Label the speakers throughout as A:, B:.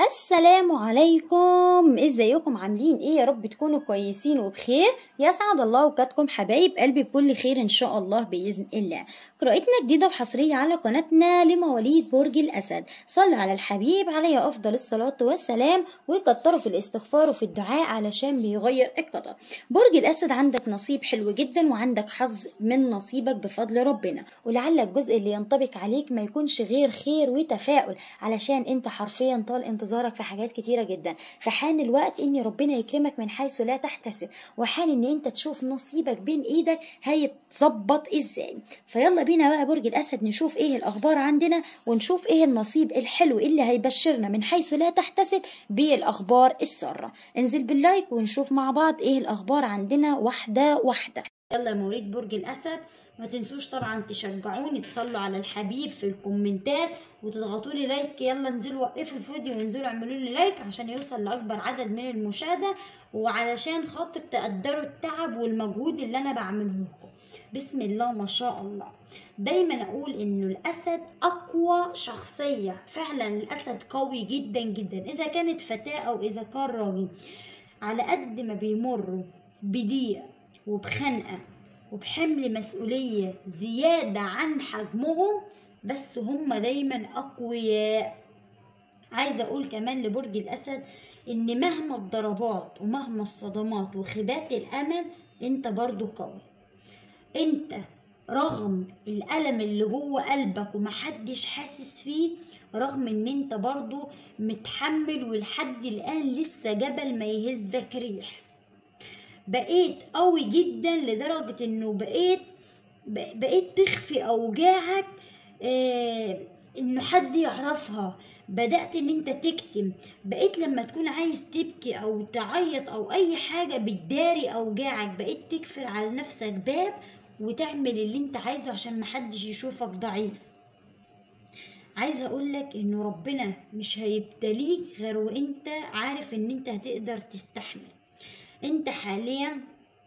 A: السلام عليكم ازيكم عاملين ايه يا رب تكونوا كويسين وبخير يسعد الله اوقاتكم حبايب قلبي بكل خير ان شاء الله باذن الله قراءتنا جديده وحصريه على قناتنا لمواليد برج الاسد صلى على الحبيب عليه افضل الصلاه والسلام وكتروا في الاستغفار وفي الدعاء علشان بيغير القدر برج الاسد عندك نصيب حلو جدا وعندك حظ من نصيبك بفضل ربنا ولعل الجزء اللي ينطبق عليك ما يكونش غير خير وتفاؤل علشان انت حرفيا طال انتظارك في حاجات كتيرة جدا فحان الوقت ان ربنا يكرمك من حيث لا تحتسب وحان ان انت تشوف نصيبك بين ايدك هيتظبط ازاي فيلا بينا بقى برج الاسد نشوف ايه الاخبار عندنا ونشوف ايه النصيب الحلو اللي هيبشرنا من حيث لا تحتسب بالاخبار الساره انزل باللايك ونشوف مع بعض ايه الاخبار عندنا واحده واحده يلا يا مواليد برج الاسد ما تنسوش طبعا تشجعوني تصلوا على الحبيب في الكومنتات وتضغطوا لي لايك يلا انزلوا وقفوا الفيديو وانزلوا اعملوا لي لايك عشان يوصل لاكبر عدد من المشاهده وعلشان خاطر تقدروا التعب والمجهود اللي انا بعمله لكم بسم الله ما شاء الله دايما اقول انه الاسد اقوى شخصيه فعلا الاسد قوي جدا جدا اذا كانت فتاه او اذا كان راجل على قد ما بيمروا بضيق وبخنقه وبحمل مسؤولية زيادة عن حجمهم بس هم دايما أقوياء عايزة أقول كمان لبرج الأسد إن مهما الضربات ومهما الصدمات وخيبات الأمل أنت برضو قوي أنت رغم الألم اللي جوه قلبك ومحدش حاسس فيه رغم ان انت برضو متحمل ولحد الآن لسه جبل ما يهزك ريح بقيت قوي جدا لدرجة انه بقيت بقيت تخفي اوجاعك آه انه حد يعرفها بدأت ان انت تكتم بقيت لما تكون عايز تبكي او تعيط او اي حاجة بتداري اوجاعك بقيت تقفل على نفسك باب وتعمل اللي انت عايزه عشان محدش يشوفك ضعيف عايزه اقولك انه ربنا مش هيبتليك غير وانت عارف ان انت هتقدر تستحمل انت حاليا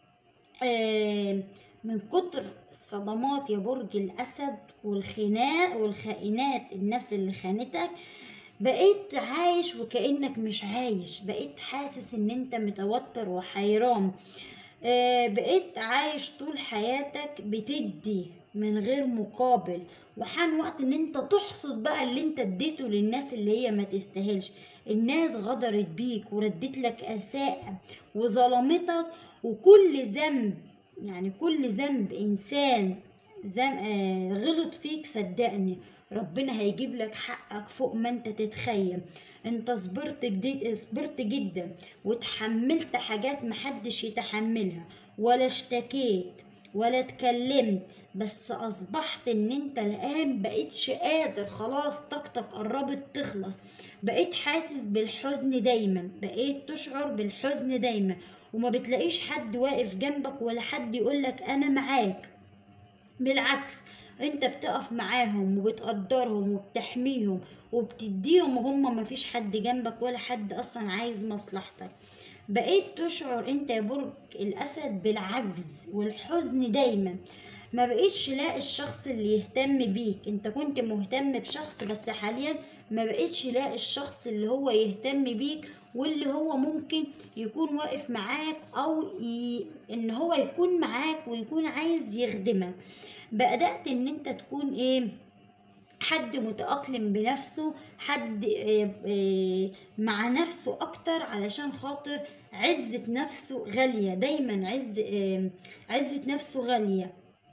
A: من كتر الصدمات يا برج الاسد والخناق والخائنات الناس اللي خانتك بقيت عايش وكأنك مش عايش بقيت حاسس ان انت متوتر وحيران بقيت عايش طول حياتك بتدي من غير مقابل وحان وقت ان انت تحصد بقى اللي انت اديته للناس اللي هي ما تستاهلش الناس غدرت بيك وردت لك اساءة وظلمتك وكل ذنب يعني كل ذنب انسان زم... آه غلط فيك صدقني ربنا هيجيب لك حقك فوق ما انت تتخيل انت صبرت جديد صبرت جدا وتحملت حاجات محدش يتحملها ولا اشتكيت ولا اتكلمت بس اصبحت ان انت الان بقيتش قادر خلاص طاقتك قربت تخلص بقيت حاسس بالحزن دايما بقيت تشعر بالحزن دايما وما بتلاقيش حد واقف جنبك ولا حد يقولك انا معاك بالعكس انت بتقف معاهم وبتقدرهم وبتحميهم وبتديهم وهم مفيش حد جنبك ولا حد اصلا عايز مصلحتك بقيت تشعر انت يا برج الاسد بالعجز والحزن دايما ما بقيتش لاقي الشخص اللي يهتم بيك انت كنت مهتم بشخص بس حاليا ما بقيتش لاقي الشخص اللي هو يهتم بيك واللي هو ممكن يكون واقف معاك او ي... ان هو يكون معاك ويكون عايز يخدمك بدأت ان انت تكون ايه حد متأقلم بنفسه حد مع نفسه أكتر علشان خاطر عزة نفسه غالية دايما عز عزة نفسه غالية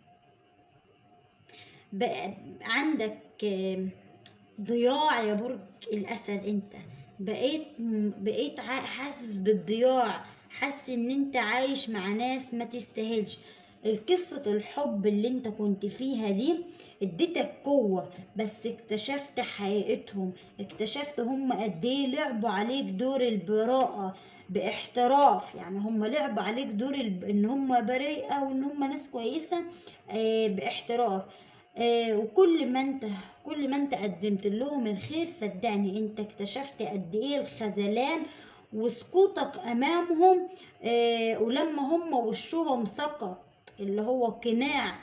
A: بقى عندك ضياع يا برج الأسد أنت بقيت بقيت حاسس بالضياع حاسس ان انت عايش مع ناس ما تستاهلش قصة الحب اللي انت كنت فيها دي اديتك قوة بس اكتشفت حقيقتهم اكتشفت هم قد ايه لعبوا عليك دور البراءة باحتراف يعني هم لعبوا عليك دور الب... ان هم بريئة وان هم ناس كويسة اه باحتراف آه وكل ما انت كل ما انت قدمت لهم الخير صدقني انت اكتشفت قد ايه الخذلان وسقوطك امامهم آه ولما هم وشهم سقط اللي هو قناع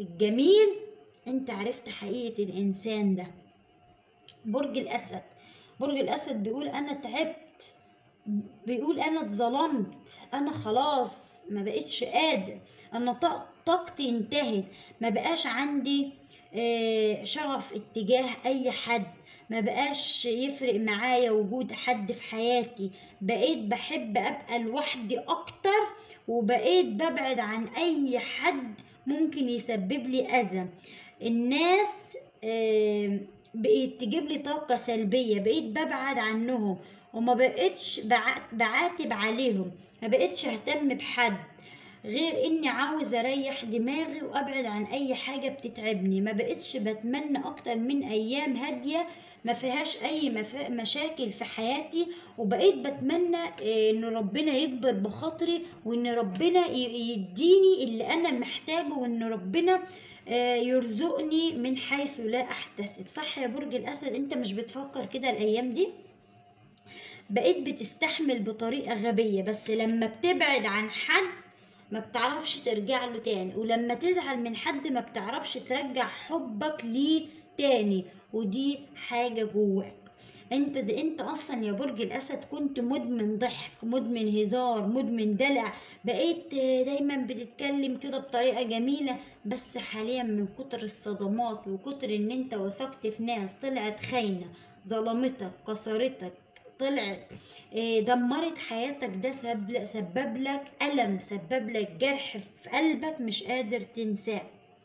A: الجميل انت عرفت حقيقة الانسان ده برج الاسد برج الاسد بيقول انا تعبت بيقول انا اتظلمت انا خلاص ما بقتش قادر انا طاق- طاقتي انتهت ما بقاش عندي آه، شغف اتجاه اي حد ما بقاش يفرق معايا وجود حد في حياتي بقيت بحب ابقى لوحدي اكتر وبقيت ببعد عن اي حد ممكن يسبب لي اذى الناس آه، بقيت تجيب لي طاقة سلبية بقيت ببعد عنهم وما بقيتش بع- بعاتب عليهم ما بقيتش اهتم بحد غير اني عاوز اريح دماغي وابعد عن اي حاجة بتتعبني ما بقيتش بتمنى اكتر من ايام هادية ما فيهاش اي مفا- مشاكل في حياتي وبقيت بتمنى آه، ان ربنا يكبر بخاطري وان ربنا ي- يديني اللي انا محتاجه وان ربنا آه، يرزقني من حيث لا احتسب صح يا برج الاسد انت مش بتفكر كده الايام دي بقيت بتستحمل بطريقة غبية بس لما بتبعد عن حد ما بتعرفش ترجع له تاني ولما تزعل من حد ما بتعرفش ترجع حبك ليه تاني ودي حاجة جواك انت ده انت اصلا يا برج الاسد كنت مدمن ضحك مدمن هزار مدمن دلع بقيت دايما بتتكلم كده بطريقة جميلة بس حاليا من كتر الصدمات وكتر ان انت وثقت في ناس طلعت خاينة ظلمتك كسرتك طلعت آه، دمرت حياتك ده سبب, سبب لك ألم سبب لك جرح في قلبك مش قادر تنساه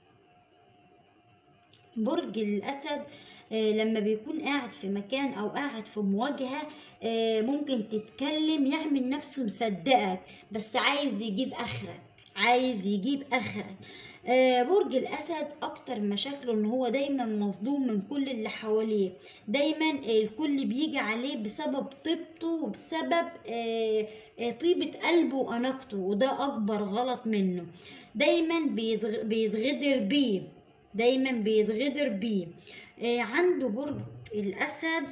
A: برج الأسد آه، لما بيكون قاعد في مكان أو قاعد في مواجهة آه، ممكن تتكلم يعمل نفسه مصدقك بس عايز يجيب آخرك عايز يجيب آخرك آه، برج الأسد أكتر مشاكله إن هو دايما مظلوم من كل اللي حواليه دايما الكل بيجي عليه بسبب طيبته وبسبب آه، آه، طيبة قلبه وأناقته وده أكبر غلط منه دايما بيتغ- بيتغدر بيه دايما بيتغدر بيه آه، عنده برج الأسد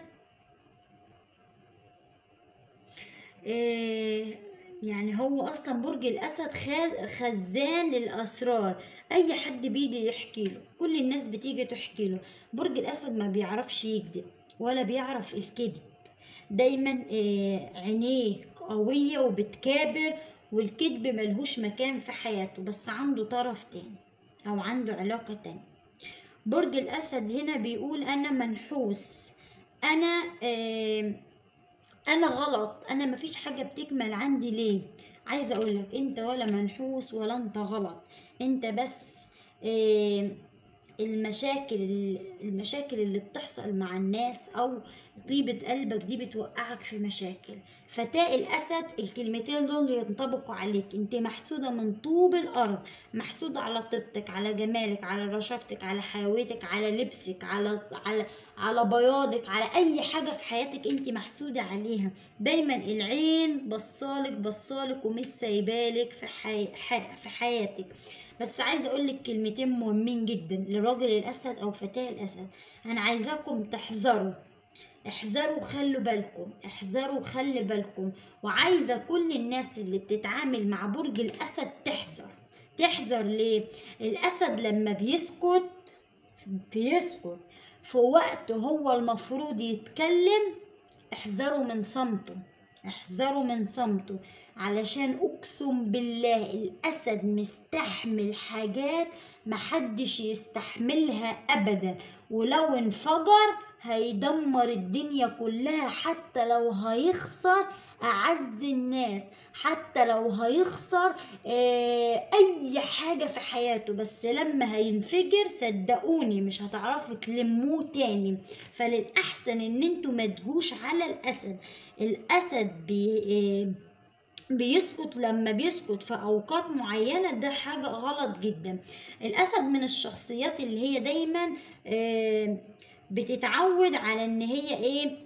A: آه، يعني هو اصلا برج الاسد خا- خزان للاسرار اي حد بيجي يحكي له كل الناس بتيجي تحكي له برج الاسد ما بيعرفش يكذب ولا بيعرف الكذب دايما آه، عينيه قوية وبتكابر والكذب ملهوش مكان في حياته بس عنده طرف تاني او عنده علاقة تانية برج الاسد هنا بيقول انا منحوس انا آه انا غلط انا مفيش حاجه بتكمل عندي ليه عايزه اقولك انت ولا منحوس ولا انت غلط انت بس آه، المشاكل المشاكل اللي بتحصل مع الناس او طيبة قلبك دي بتوقعك في مشاكل فتاء الاسد الكلمتين دول ينطبقوا عليك انت محسودة من طوب الارض محسودة على طيبتك على جمالك على رشاقتك على حيويتك على لبسك على على على بياضك على اي حاجة في حياتك انت محسودة عليها دايما العين بصالك بصالك ومش سايبالك في حي... حي... في حياتك بس عايزه اقول لك كلمتين مهمين جدا للراجل الاسد او فتاة الاسد انا عايزاكم تحذروا احذروا خلوا بالكم احذروا خلي بالكم وعايزه كل الناس اللي بتتعامل مع برج الاسد تحذر تحذر ليه الاسد لما بيسكت بيسكت في وقت هو المفروض يتكلم احذروا من صمته احذروا من صمته علشان اقسم بالله الاسد مستحمل حاجات محدش يستحملها ابدا ولو انفجر هيدمر الدنيا كلها حتى لو هيخسر اعز الناس حتى لو هيخسر آه، اي حاجة في حياته بس لما هينفجر صدقوني مش هتعرفوا تلموه تاني فللأحسن ان انتوا ما تجوش على الاسد الاسد بي آه، بيسكت لما بيسكت في اوقات معينه ده حاجه غلط جدا الاسد من الشخصيات اللي هي دايما آه، بتتعود على ان هي ايه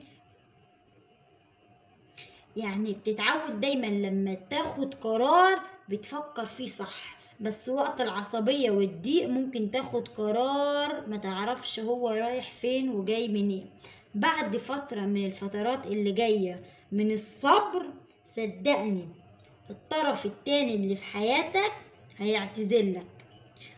A: يعني بتتعود دايما لما تاخد قرار بتفكر فيه صح بس وقت العصبية والضيق ممكن تاخد قرار ما تعرفش هو رايح فين وجاي منين بعد فترة من الفترات اللي جاية من الصبر صدقني الطرف التاني اللي في حياتك هيعتذرلك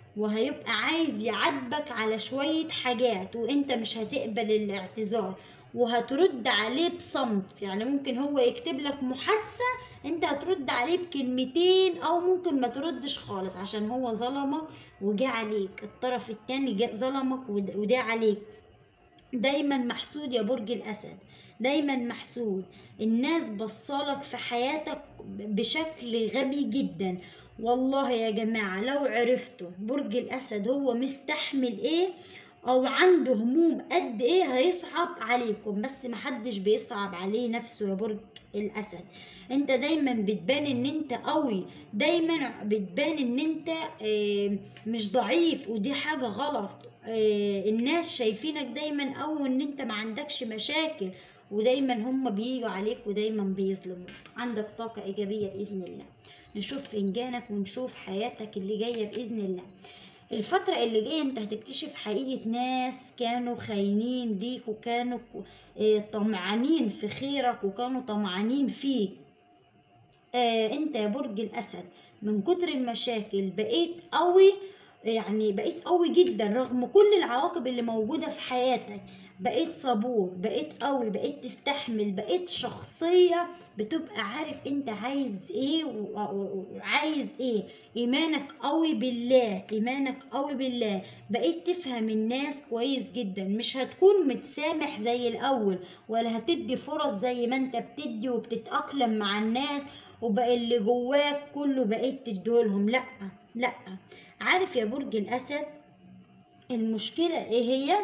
A: وهيبقى عايز يعاتبك على شوية حاجات وانت مش هتقبل الاعتذار وهترد عليه بصمت يعني ممكن هو يكتب لك محادثة انت هترد عليه بكلمتين او ممكن ما تردش خالص عشان هو ظلمك وجه عليك الطرف التاني جه ظلمك ود- وده عليك دايما محسود يا برج الاسد دايما محسود الناس بصالك في حياتك بشكل غبي جدا والله يا جماعة لو عرفتوا برج الاسد هو مستحمل ايه او عنده هموم قد ايه هيصعب عليكم بس محدش بيصعب عليه نفسه يا برج الاسد انت دايما بتبان ان انت قوي دايما بتبان ان انت آه، مش ضعيف ودي حاجة غلط آه، الناس شايفينك دايما قوي ان انت ما عندكش مشاكل ودايما هم بيجوا عليك ودايما بيظلموا عندك طاقة ايجابية باذن الله نشوف فنجانك ونشوف حياتك اللي جاية باذن الله الفترة اللي جاية انت هتكتشف حقيقة ناس كانوا خاينين ليك وكانوا آه، طمعانين في خيرك وكانوا طمعانين فيك آه انت يا برج الاسد من كتر المشاكل بقيت قوي يعني بقيت قوي جدا رغم كل العواقب اللي موجودة في حياتك بقيت صبور بقيت قوي بقيت تستحمل بقيت شخصية بتبقى عارف انت عايز ايه و- و- وعايز ايه ايمانك قوي بالله ايمانك قوي بالله بقيت تفهم الناس كويس جدا مش هتكون متسامح زي الاول ولا هتدي فرص زي ما انت بتدي وبتتأقلم مع الناس وبقى اللي جواك كله بقيت تديهولهم لا لا عارف يا برج الاسد المشكلة ايه هي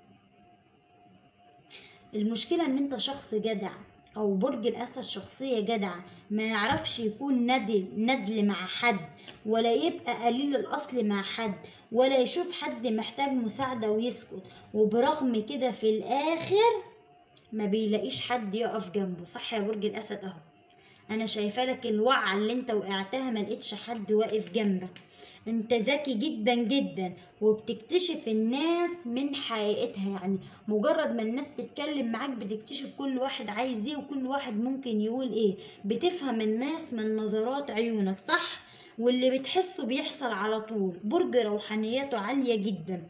A: المشكلة ان انت شخص جدع او برج الاسد شخصية جدعة ما يعرفش يكون ندل ندل مع حد ولا يبقى قليل الاصل مع حد ولا يشوف حد محتاج مساعدة ويسكت وبرغم كده في الاخر ما بيلاقيش حد يقف جنبه صح يا برج الاسد اهو انا شايفه لك الوقعه اللي انت وقعتها ما لقيتش حد واقف جنبك انت ذكي جدا جدا وبتكتشف الناس من حقيقتها يعني مجرد ما الناس تتكلم معاك بتكتشف كل واحد عايز ايه وكل واحد ممكن يقول ايه بتفهم الناس من نظرات عيونك صح واللي بتحسه بيحصل على طول برج روحانياته عالية جدا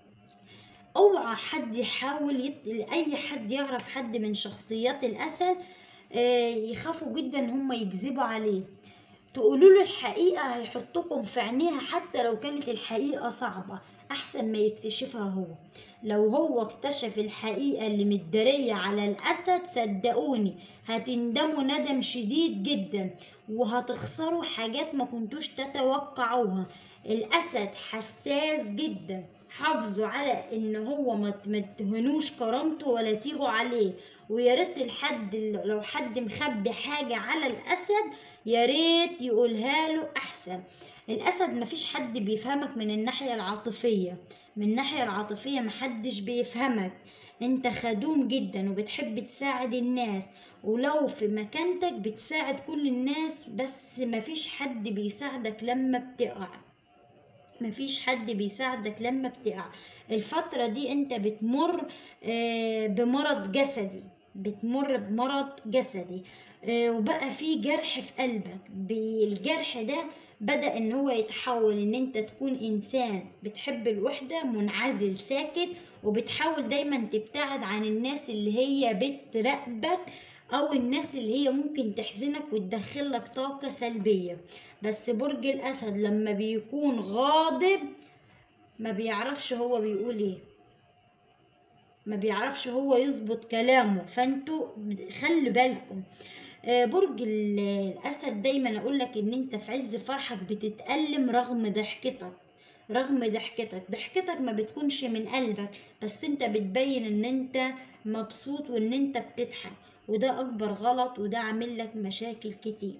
A: اوعى حد يحاول يط... اي حد يعرف حد من شخصيات الاسد آه، يخافوا جدا ان هم يكذبوا عليه تقولوا له الحقيقة هيحطكم في عينيها حتى لو كانت الحقيقة صعبة أحسن ما يكتشفها هو لو هو اكتشف الحقيقة اللي متدارية على الأسد صدقوني هتندموا ندم شديد جدا وهتخسروا حاجات ما كنتوش تتوقعوها الأسد حساس جدا حافظوا على ان هو ما ما تهنوش كرامته ولا تيجوا عليه ويا ريت الحد لو حد مخبي حاجة على الأسد يا ريت يقولها له أحسن الأسد مفيش حد بيفهمك من الناحية العاطفية من الناحية العاطفية محدش بيفهمك انت خدوم جدا وبتحب تساعد الناس ولو في مكانتك بتساعد كل الناس بس مفيش حد بيساعدك لما بتقع مفيش حد بيساعدك لما بتقع الفترة دي انت بتمر آه، بمرض جسدي بتمر بمرض جسدي آه، وبقى في جرح في قلبك بالجرح ده بدأ ان هو يتحول ان انت تكون انسان بتحب الوحدة منعزل ساكت وبتحاول دايما تبتعد عن الناس اللي هي بتراقبك او الناس اللي هي ممكن تحزنك وتدخلك طاقة سلبية بس برج الاسد لما بيكون غاضب ما بيعرفش هو بيقول ايه ما بيعرفش هو يظبط كلامه فانتوا خلي بالكم آه، برج ال- الاسد دايما اقول لك ان انت في عز فرحك بتتألم رغم ضحكتك رغم ضحكتك ضحكتك ما بتكونش من قلبك بس انت بتبين ان انت مبسوط وان انت بتضحك وده اكبر غلط وده عامل لك مشاكل كتير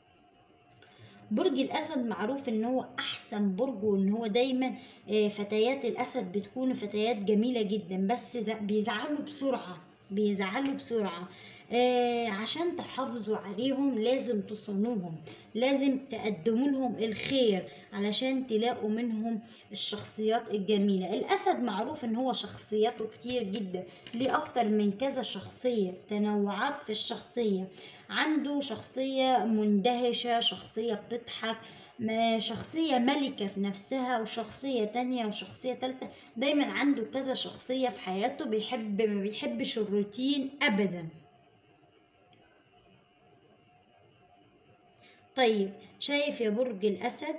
A: برج الاسد معروف ان هو احسن برج وان هو دايما آه، فتيات الاسد بتكون فتيات جميله جدا بس ز- بيزعلوا بسرعه بيزعلوا بسرعه آه عشان تحافظوا عليهم لازم تصونوهم لازم تقدموا لهم الخير علشان تلاقوا منهم الشخصيات الجميلة الأسد معروف إن هو شخصياته كتير جدا ليه أكتر من كذا شخصية تنوعات في الشخصية عنده شخصية مندهشة شخصية بتضحك ما شخصية ملكة في نفسها وشخصية تانية وشخصية تالتة دايما عنده كذا شخصية في حياته بيحب ما بيحبش الروتين أبدا طيب شايف يا برج الأسد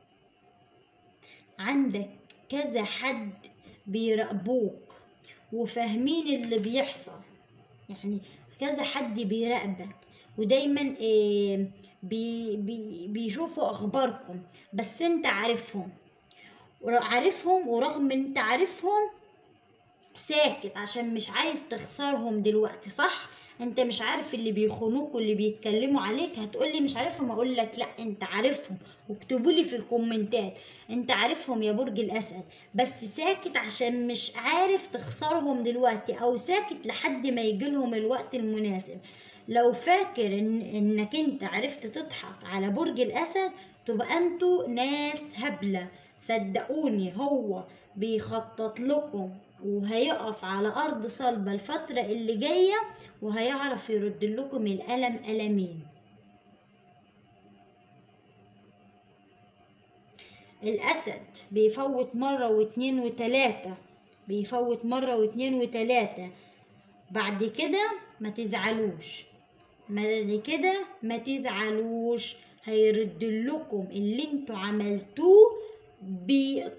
A: عندك كذا حد بيراقبوك وفاهمين اللي بيحصل يعني كذا حد بيراقبك ودايما آه، بي بي بيشوفوا اخباركم بس انت عارفهم ور- عارفهم ورغم انت عارفهم ساكت عشان مش عايز تخسرهم دلوقتي صح انت مش عارف اللي بيخونوك واللي بيتكلموا عليك هتقولي مش عارفهم اقول لك لا انت عارفهم واكتبوا لي في الكومنتات انت عارفهم يا برج الاسد بس ساكت عشان مش عارف تخسرهم دلوقتي او ساكت لحد ما يجيلهم الوقت المناسب لو فاكر إن انك انت عرفت تضحك على برج الاسد تبقى انتوا ناس هبلة صدقوني هو بيخطط لكم وهيقف على أرض صلبة الفترة اللي جاية وهيعرف يرد لكم الألم ألمين الأسد بيفوت مرة واتنين وتلاتة بيفوت مرة واتنين وتلاتة بعد كده ما تزعلوش بعد كده ما تزعلوش هيرد لكم اللي انتوا عملتوه ب-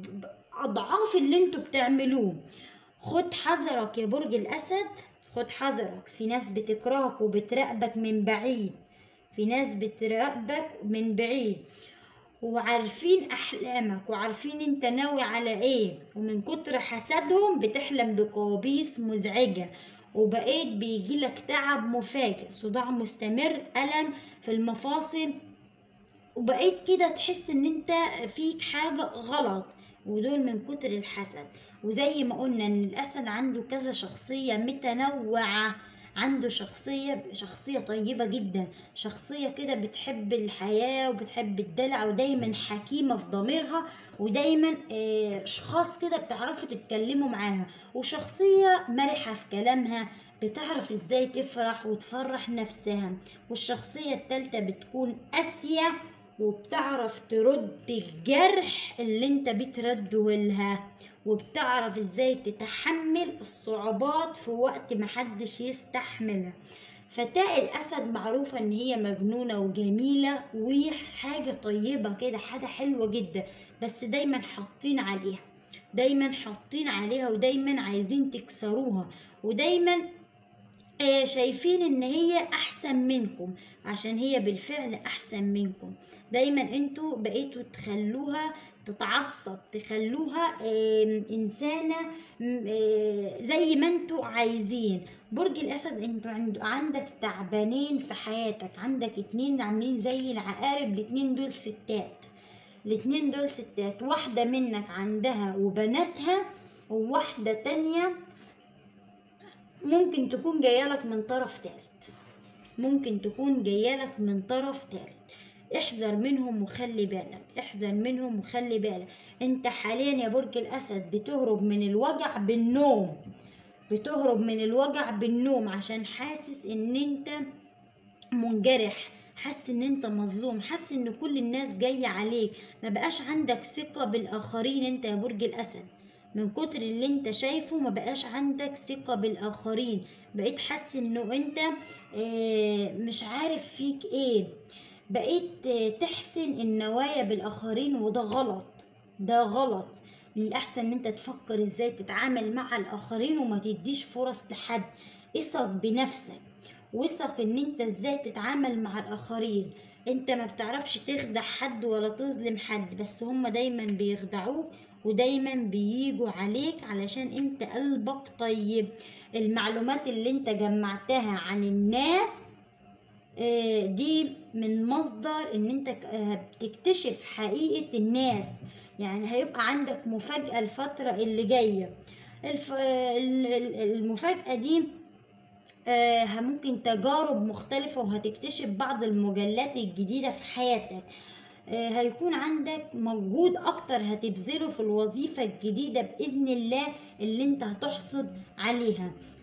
A: بأضعاف اللي انتوا بتعملوه خد حذرك يا برج الأسد خد حذرك في ناس بتكرهك وبتراقبك من بعيد في ناس بتراقبك من بعيد وعارفين احلامك وعارفين انت ناوي على ايه ومن كتر حسدهم بتحلم بكوابيس مزعجة وبقيت بيجيلك تعب مفاجئ صداع مستمر ألم في المفاصل وبقيت كده تحس ان انت فيك حاجة غلط ودول من كتر الحسد وزي ما قلنا ان الاسد عنده كذا شخصية متنوعة عنده شخصية شخصية طيبة جدا شخصية كده بتحب الحياة وبتحب الدلع ودايما حكيمة في ضميرها ودايما آه، اشخاص كده بتعرفوا تتكلموا معاها وشخصية مرحة في كلامها بتعرف ازاي تفرح وتفرح نفسها والشخصية التالتة بتكون قاسية وبتعرف ترد الجرح اللي انت بترده لها وبتعرف ازاي تتحمل الصعوبات في وقت محدش يستحملها فتاة الأسد معروفة إن هي مجنونة وجميلة وحاجة طيبة كده حاجة حلوة جدا بس دايما حاطين عليها دايما حاطين عليها ودايما عايزين تكسروها ودايما آه، شايفين ان هي احسن منكم عشان هي بالفعل احسن منكم دايما انتوا بقيتوا تخلوها تتعصب تخلوها آم، انسانه م- آه، زي ما انتوا عايزين برج الاسد انتوا عند- عندك تعبانين في حياتك عندك اتنين عاملين زي العقارب الاتنين دول ستات الاتنين دول ستات واحده منك عندها وبناتها وواحده تانية ممكن تكون جايلك من طرف تالت ممكن تكون جايلك من طرف تالت احذر منهم وخلي بالك احذر منهم وخلي بالك انت حاليا يا برج الاسد بتهرب من الوجع بالنوم بتهرب من الوجع بالنوم عشان حاسس ان انت منجرح حاسس ان انت مظلوم حاسس ان كل الناس جاية عليك ما بقاش عندك ثقة بالاخرين انت يا برج الاسد من كتر اللي انت شايفه ما بقاش عندك ثقة بالاخرين بقيت حاسس انه انت آه، مش عارف فيك ايه بقيت آه، تحسن النوايا بالاخرين وده غلط ده غلط الأحسن إن أنت تفكر إزاي تتعامل مع الآخرين وما تديش فرص لحد اثق بنفسك وثق إن أنت إزاي تتعامل مع الآخرين أنت ما بتعرفش تخدع حد ولا تظلم حد بس هما دايما بيخدعوك ودايما بييجوا عليك علشان انت قلبك طيب المعلومات اللي انت جمعتها عن الناس آه، دي من مصدر ان انت ك- آه، بتكتشف حقيقة الناس يعني هيبقى عندك مفاجأة الفترة اللي جاية الف... ال- ال- المفاجأة دي آه، ممكن تجارب مختلفة وهتكتشف بعض المجلات الجديدة في حياتك آه، هيكون عندك مجهود اكتر هتبذله في الوظيفة الجديدة بإذن الله اللي انت هتحصد عليها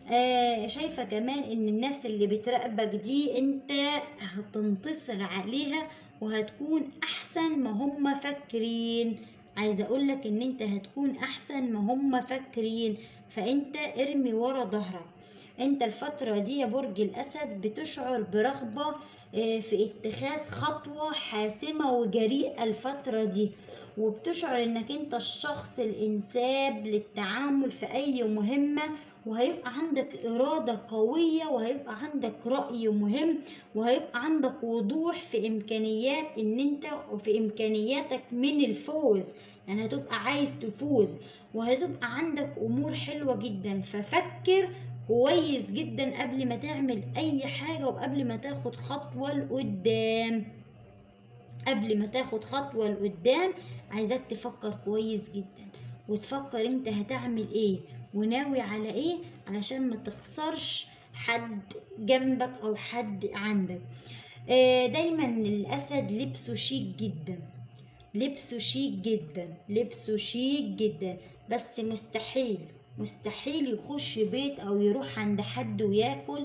A: آه شايفة كمان ان الناس اللي بتراقبك دي انت هتنتصر عليها وهتكون احسن ما هم فاكرين عايزة اقولك ان انت هتكون احسن ما هم فاكرين فانت ارمي ورا ظهرك انت الفترة دي يا برج الاسد بتشعر برغبة آه، في اتخاذ خطوة حاسمة وجريئة الفترة دي وبتشعر انك انت الشخص الانساب للتعامل في اي مهمة وهيبقى عندك إرادة قوية وهيبقى عندك رأي مهم وهيبقى عندك وضوح في إمكانيات إن أنت وفي إمكانياتك من الفوز يعني هتبقى عايز تفوز وهتبقى عندك أمور حلوة جدا ففكر كويس جدا قبل ما تعمل أي حاجة وقبل ما تاخد خطوة لقدام قبل ما تاخد خطوة لقدام عايزاك تفكر كويس جدا وتفكر انت هتعمل ايه وناوي على ايه علشان ما تخسرش حد جنبك او حد عندك آه، دايما الاسد لبسه شيك جدا لبسه شيك جدا لبسه شيك جدا بس مستحيل مستحيل يخش بيت او يروح عند حد وياكل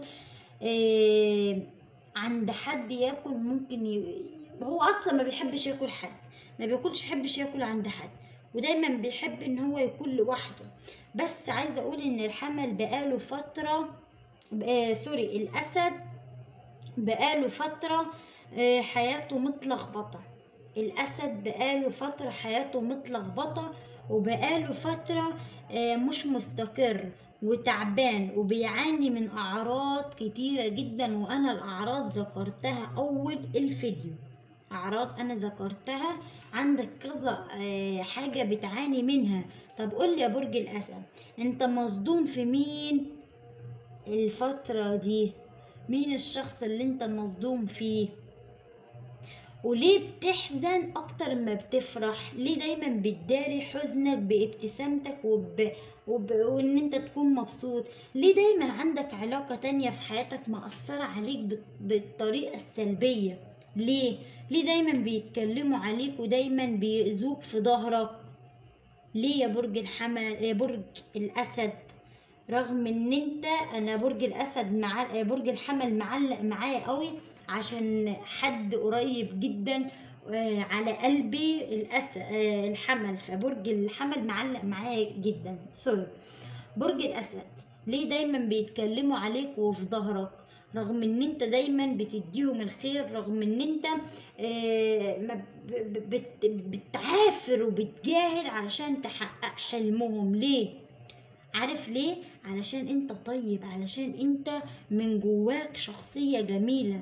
A: آه، عند حد ياكل ممكن ي... هو اصلا ما بيحبش ياكل حد ما بياكلش يحبش ياكل عند حد ودايما بيحب ان هو يكون لوحده بس عايزه اقول ان الحمل بقاله فتره آه سوري الاسد بقاله فتره آه حياته متلخبطه الاسد بقاله فتره حياته متلخبطه وبقاله فتره آه مش مستقر وتعبان وبيعاني من اعراض كتيره جدا وانا الاعراض ذكرتها اول الفيديو اعراض انا ذكرتها عندك كذا آه، حاجه بتعاني منها طب قول لي يا برج الاسد انت مصدوم في مين الفتره دي مين الشخص اللي انت مصدوم فيه وليه بتحزن اكتر ما بتفرح ليه دايما بتداري حزنك بابتسامتك وب... وب... وان انت تكون مبسوط ليه دايما عندك علاقة تانية في حياتك مأثرة عليك بت... بالطريقة السلبية ليه ليه دايما بيتكلموا عليك ودايما بيأذوك في ظهرك ليه يا برج الحمل يا برج الاسد رغم ان انت انا برج الاسد مع برج الحمل معلق معايا قوي عشان حد قريب جدا آه، على قلبي الأس... آه، الحمل فبرج الحمل معلق معايا جدا سوري برج الاسد ليه دايما بيتكلموا عليك وفي ظهرك رغم ان انت دايما بتديهم الخير رغم ان انت آه، ما ب- ب- بت- بتعافر وبتجاهد علشان تحقق حلمهم ليه عارف ليه علشان انت طيب علشان انت من جواك شخصية جميلة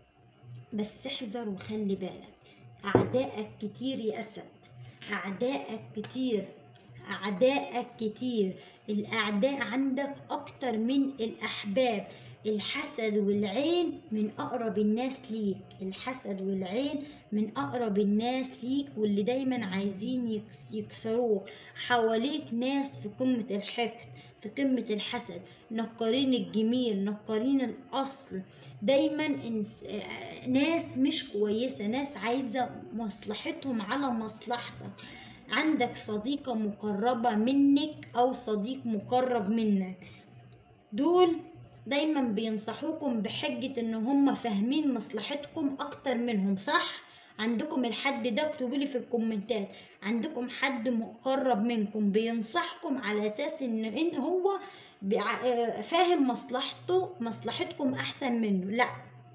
A: بس احذر وخلي بالك أعدائك كتير يا أسد أعدائك كتير أعدائك كتير الأعداء عندك أكتر من الأحباب الحسد والعين من أقرب الناس ليك الحسد والعين من أقرب الناس ليك واللي دايما عايزين يكس- يكسروك حواليك ناس في قمة الحقد في قمة الحسد نقارين الجميل نقارين الأصل دايما إنس... آه، ناس مش كويسة ناس عايزة مصلحتهم على مصلحتك عندك صديقة مقربة منك أو صديق مقرب منك دول دايما بينصحوكم بحجة ان هم فاهمين مصلحتكم اكتر منهم صح عندكم الحد ده اكتبوا لي في الكومنتات عندكم حد مقرب منكم بينصحكم على اساس ان ان هو بيع- آه، فاهم مصلحته مصلحتكم احسن منه لا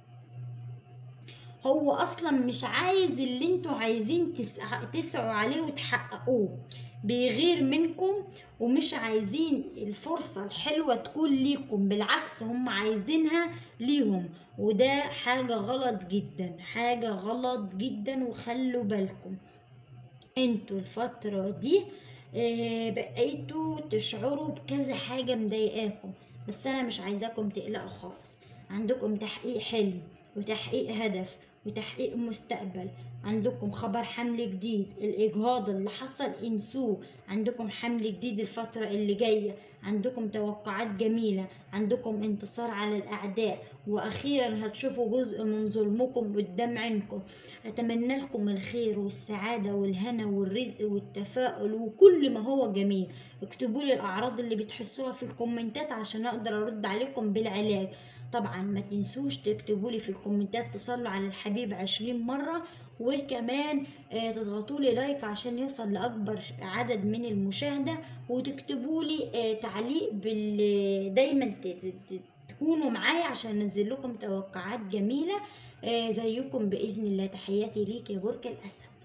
A: هو اصلا مش عايز اللي انتوا عايزين تسع- تسعوا عليه وتحققوه بيغير منكم ومش عايزين الفرصة الحلوة تكون ليكم بالعكس هم عايزينها ليهم وده حاجة غلط جدا حاجة غلط جدا وخلوا بالكم انتوا الفترة دي آه، بقيتوا تشعروا بكذا حاجة مضايقاكم بس انا مش عايزاكم تقلقوا خالص عندكم تحقيق حلم وتحقيق هدف وتحقيق مستقبل عندكم خبر حمل جديد الإجهاض اللي حصل انسوه عندكم حمل جديد الفترة اللي جاية عندكم توقعات جميلة عندكم انتصار على الأعداء وأخيرا هتشوفوا جزء من ظلمكم قدام عينكم أتمنى لكم الخير والسعادة والهنا والرزق والتفاؤل وكل ما هو جميل اكتبوا لي الأعراض اللي بتحسوها في الكومنتات عشان أقدر أرد عليكم بالعلاج طبعا ما تنسوش تكتبوا لي في الكومنتات تصلوا على الحبيب عشرين مرة وكمان آه، تضغطوا لي لايك عشان يوصل لأكبر عدد من المشاهدة وتكتبوا لي آه، تعليق بال دايما ت- ت- ت- تكونوا معايا عشان انزل لكم توقعات جميلة آه، زيكم بإذن الله تحياتي ليك يا برج الأسد